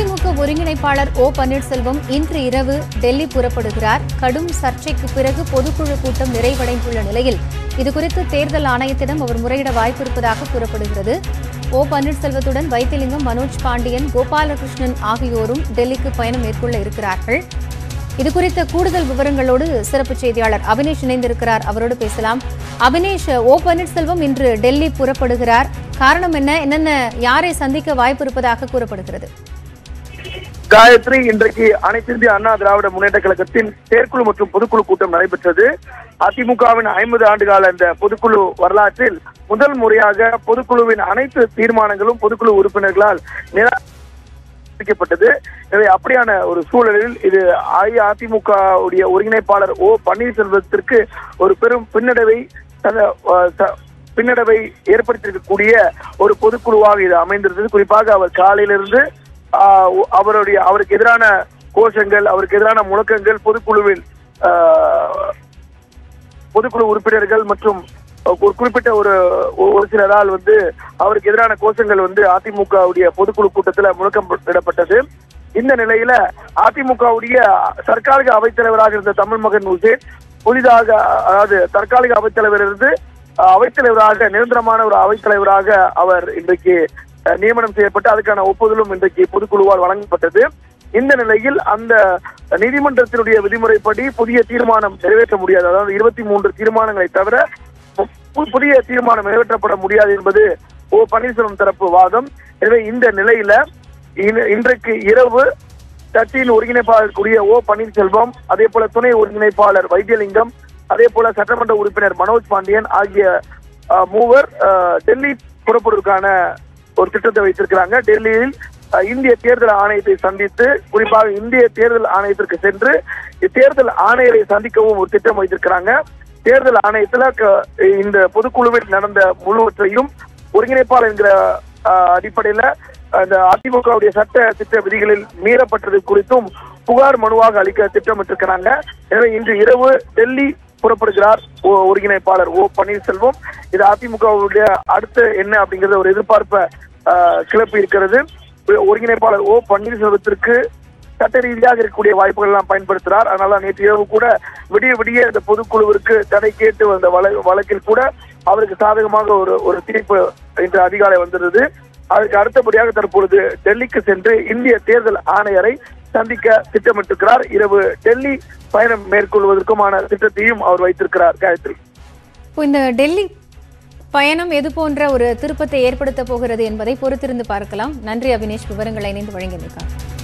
அதிமுக ஒருங்கிணைப்பாளர் ஓ பன்னீர்செல்வம் இன்று இரவு டெல்லி புறப்படுகிறார் கடும் சர்ச்சைக்கு பிறகு பொதுக்குழு கூட்டம் நிறைவடைந்துள்ள நிலையில் இதுகுறித்து தேர்தல் ஆணையத்திடம் அவர் முறையிட வாய்ப்பிருப்பதாக கூறப்படுகிறது ஓ பன்னீர்செல்வத்துடன் வைத்திலிங்கம் மனோஜ் பாண்டியன் கோபாலகிருஷ்ணன் ஆகியோரும் டெல்லிக்கு பயணம் மேற்கொள்ள இருக்கிறார்கள் இதுகுறித்த கூடுதல் விவரங்களோடு சிறப்பு செய்தியாளர் அபினேஷ் இணைந்திருக்கிறார் அவரோடு பேசலாம் அபினேஷ் ஓ பன்னீர்செல்வம் இன்று டெல்லி புறப்படுகிறார் காரணம் என்ன என்னென்ன யாரை சந்திக்க வாய்ப்பு இருப்பதாக கூறப்படுகிறது காயத்ரி இன்றைக்கு அனைத்து இந்திய அண்ணா திராவிட முன்னேற்ற கழகத்தின் செயற்குழு மற்றும் பொதுக்குழு கூட்டம் நடைபெற்றது அதிமுகவின் ஐம்பது ஆண்டுகால இந்த பொதுக்குழு வரலாற்றில் முதல் முறையாக பொதுக்குழுவின் அனைத்து தீர்மானங்களும் பொதுக்குழு உறுப்பினர்களால் நிராகரிக்கப்பட்டது எனவே அப்படியான ஒரு சூழலில் இது அஇஅதிமுக உடைய ஒருங்கிணைப்பாளர் ஓ பன்னீர்செல்வத்திற்கு ஒரு பெரும் பின்னடைவை தந்த- அஹ் த- பின்னடைவை ஏற்படுத்தியிருக்கக்கூடிய ஒரு பொதுக்குழுவாக இது அமைந்திருந்தது குறிப்பாக அவர் காலையிலிருந்து ஆஹ், ஒ- அவருடைய அவருக்கு எதிரான கோஷங்கள் அவருக்கு எதிரான முழக்கங்கள் பொதுக்குழுவில் ஆஹ், பொதுக்குழு உறுப்பினர்கள் மற்றும் ஒரு குறிப்பிட்ட ஒரு ஒரு சிலரால் வந்து அவருக்கு எதிரான கோஷங்கள் வந்து அதிமுகவுடைய பொதுக்குழு கூட்டத்தில் முழக்கம் இடப்பட்டது இந்த நிலையில அதிமுகவுடைய தற்காலிக அவைத்தலைவராக இருந்த தமிழ் மகன் உசேன் புதிதாக அதாவது தற்காலிக அவைத்தலைவர் இருந்து அஹ், அவைத்தலைவராக நிரந்தரமான ஒரு அவைத்தலைவராக அவர் இன்றைக்கு அஹ், நியமனம் செய்யப்பட்டு அதுக்கான ஒப்புதலும் இன்றைக்கு பொதுக்குழுவால் வழங்கப்பட்டது இந்த நிலையில் அந்த நீதிமன்றத்தினுடைய விதிமுறைப்படி புதிய தீர்மானம் நிறைவேற்ற முடியாது அதாவது இருபத்தி மூன்று தீர்மானங்களை தவிர பு- புதிய தீர்மானம் நிறைவேற்றப்பட முடியாது என்பது ஓ பன்னீர்செல்வம் தரப்பு வாதம் எனவே இந்த நிலையில இன்- இன்றைக்கு இரவு கட்சியின் ஒருங்கிணைப்பாளருக்குரிய ஓ பன்னீர்செல்வம் அதே போல துணை ஒருங்கிணைப்பாளர் வைத்தியலிங்கம் அதே போல சட்டமன்ற உறுப்பினர் மனோஜ் பாண்டியன் ஆகிய அஹ், மூவர் அஹ், டெல்லி புறப்படுவதற்கான ஒரு திட்டத்தை வைத்திருக்கிறாங்க டெல்லியில் அஹ், இந்திய தேர்தல் ஆணையத்தை சந்தித்து குறிப்பாக இந்திய தேர்தல் ஆணையத்திற்கு சென்று தேர்தல் ஆணையரை சந்திக்கவும் ஒரு திட்டம் வைத்திருக்கிறாங்க தேர்தல் ஆணையத்துல க- இந்த பொதுக்குழுவில் நடந்த முழுவற்றையும் ஒருங்கிணைப்பாளர் என்கிற அஹ், அடிப்படையில அந்த அதிமுகவுடைய சட்ட திட்ட விதிகளில் மீறப்பட்டது குறித்தும் புகார் மனுவாக அளிக்க திட்டமிட்டிருக்கிறாங்க எனவே இன்று இரவு டெல்லி புறப்படுகிறார் ஓ- ஒருங்கிணைப்பாளர் ஓ பன்னீர்செல்வம் இது அதிமுகவுடைய அடுத்த என்ன அப்படிங்கறத ஒரு எதிர்பார்ப்பை அஹ், கிளப்பி இருக்கிறது ஒருங்கிணைப்பாளர் ஓ பன்னீர்செல்வத்திற்கு சட்ட ரீதியாக இருக்கக்கூடிய வாய்ப்புகள் எல்லாம் பயன்படுத்துறார் அதனால நேற்று இரவு கூட விடிய விடிய இந்த பொதுக்குழுவிற்கு தடை கேட்டு வந்த வழ- வழக்கில் கூட அவருக்கு சாதகமாக ஒரு ஒரு தீர்ப்பு இன்று அதிகாலை வந்திருந்தது அதற்கு அடுத்தபடியாக தற்பொழுது டெல்லிக்கு சென்று இந்திய தேர்தல் ஆணையரை சந்திக்க திட்டமிட்டிருக்கிறார் இரவு டெல்லி பயணம் மேற்கொள்வதற்குமான திட்டத்தையும் அவர் வைத்திருக்கிறார் காயத்ரி இப்போ இந்த டெல்லி பயணம் எது போன்ற ஒரு திருப்பத்தை ஏற்படுத்த போகிறது என்பதை பொறுத்திருந்து பார்க்கலாம் நன்றி அபினேஷ் விவரங்களை இணைந்து வழங்கியிருக்காங்க